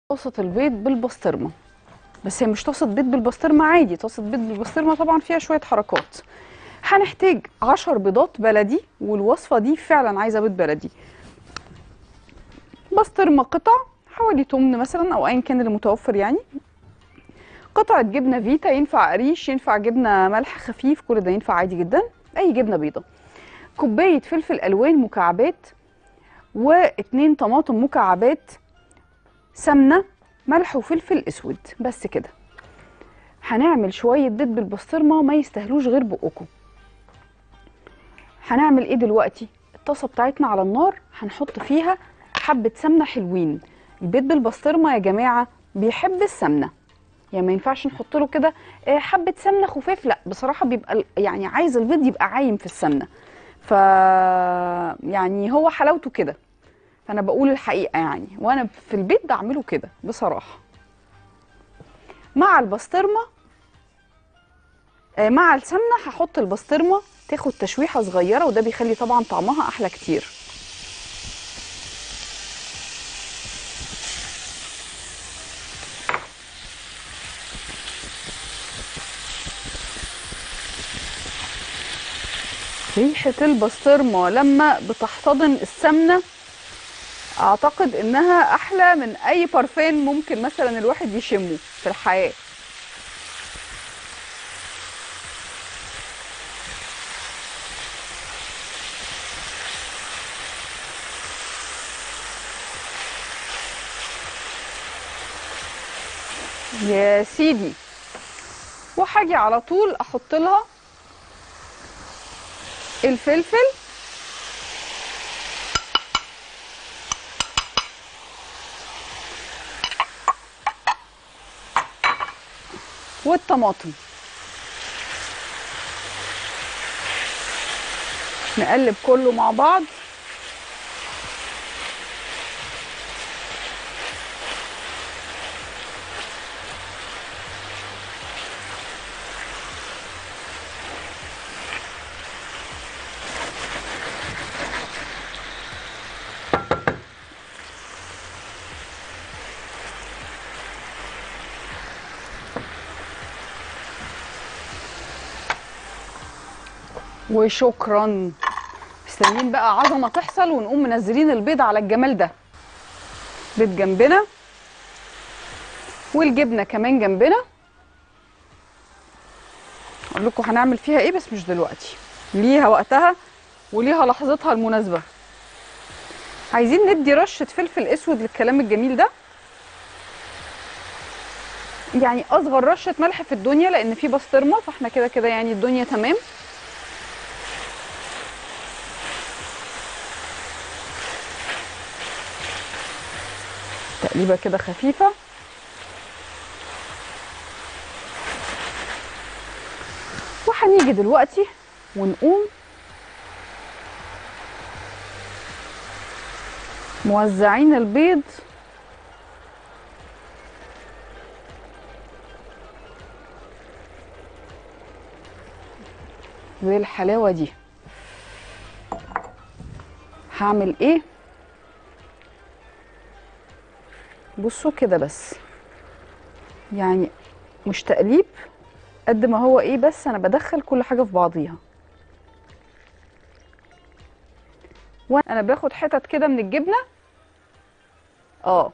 طاسه البيض بالبسطرمه بس هي مش طاسه بيض بالبسطرمه عادي طاسه بيض بالبسطرمه طبعا فيها شويه حركات هنحتاج 10 بيضات بلدي والوصفه دي فعلا عايزه بيض بلدي بسطرمه قطع حوالي تمن مثلا او ايا كان اللي متوفر يعني قطعه جبنه فيتا ينفع قريش ينفع جبنه ملح خفيف كل ده ينفع عادي جدا اي جبنه بيضه كوبايه فلفل الوان مكعبات واتنين طماطم مكعبات سمنه ملح وفلفل اسود بس كده هنعمل شويه بيض بالبسطرمه ما يستاهلوش غير بقكم هنعمل ايه دلوقتي الطاسه بتاعتنا على النار هنحط فيها حبه سمنه حلوين البيض بالبسطرمه يا جماعه بيحب السمنه يعني ما ينفعش نحط له كده آه، حبه سمنه خفاف لا بصراحه بيبقى ال- يعني عايز البيض يبقى عايم في السمنه ف يعني هو حلاوته كده فانا بقول الحقيقه يعني وانا في البيت بعمله كده بصراحه مع البسطرمه آه، مع السمنه هحط البسطرمه تاخد تشويحه صغيره وده بيخلي طبعا طعمها احلى كتير ريحه البسطرمه لما بتحتضن السمنه اعتقد انها احلى من اي بارفان ممكن مثلا الواحد يشمه في الحياه يا سيدي وهاجي على طول احط لها الفلفل والطماطم نقلب كله مع بعض وشكرا مستنيين بقى عظمه تحصل ونقوم منزلين البيض على الجمال ده بيض جنبنا والجبنه كمان جنبنا اقول لكم هنعمل فيها ايه بس مش دلوقتي ليها وقتها وليها لحظتها المناسبه عايزين ندي رشه فلفل اسود للكلام الجميل ده يعني اصغر رشه ملح في الدنيا لان في بسطرمه فاحنا كده كده يعني الدنيا تمام تقليبه كده خفيفه وهنيجي دلوقتي ونقوم موزعين البيض بالحلاوه دي هعمل ايه بصوا كده بس يعني مش تقليب قد ما هو ايه بس انا بدخل كل حاجه في بعضيها وانا باخد حتت كده من الجبنه اه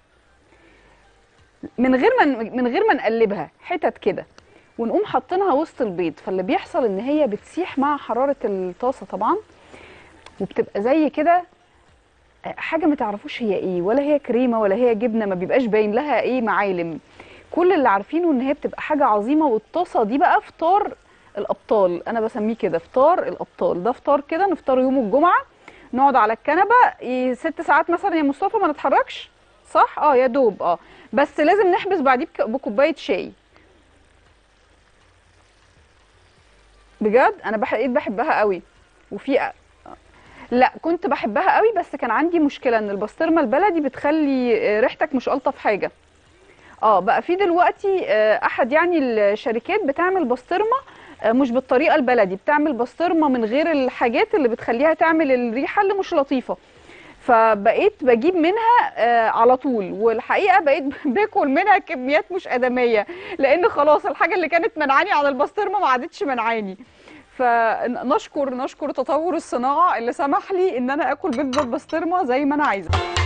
من غير ما من غير ما نقلبها حتت كده ونقوم حاطينها وسط البيض فاللي بيحصل ان هي بتسيح مع حراره الطاسه طبعا وبتبقى زي كده حاجه ما تعرفوش هي ايه ولا هي كريمه ولا هي جبنه ما بيبقاش باين لها ايه معالم كل اللي عارفينه ان هي بتبقى حاجه عظيمه والطاسه دي بقى فطار الابطال انا بسميه كده فطار الابطال ده فطار كده نفطر يوم الجمعه نقعد على الكنبه ي- ست ساعات مثلا يا مصطفى ما نتحركش صح اه يا دوب اه بس لازم نحبس بعديه بك- بكوبايه شاي بجد انا بقيت بحبها قوي وفي لا كنت بحبها قوي بس كان عندي مشكله ان البسطرمه البلدي بتخلي آه، ريحتك مش الطف حاجه اه بقى في دلوقتي آه، احد يعني الشركات بتعمل بسطرمه آه، مش بالطريقه البلدي بتعمل بسطرمه من غير الحاجات اللي بتخليها تعمل الريحه اللي مش لطيفه فبقيت بجيب منها آه، على طول والحقيقه بقيت باكل منها كميات مش ادميه لان خلاص الحاجه اللي كانت منعاني عن البسطرمه ما عادتش منعاني فنشكر نشكر تطور الصناعه اللي سمح لي ان انا اكل بيض بالبسطرمه زي ما انا عايزه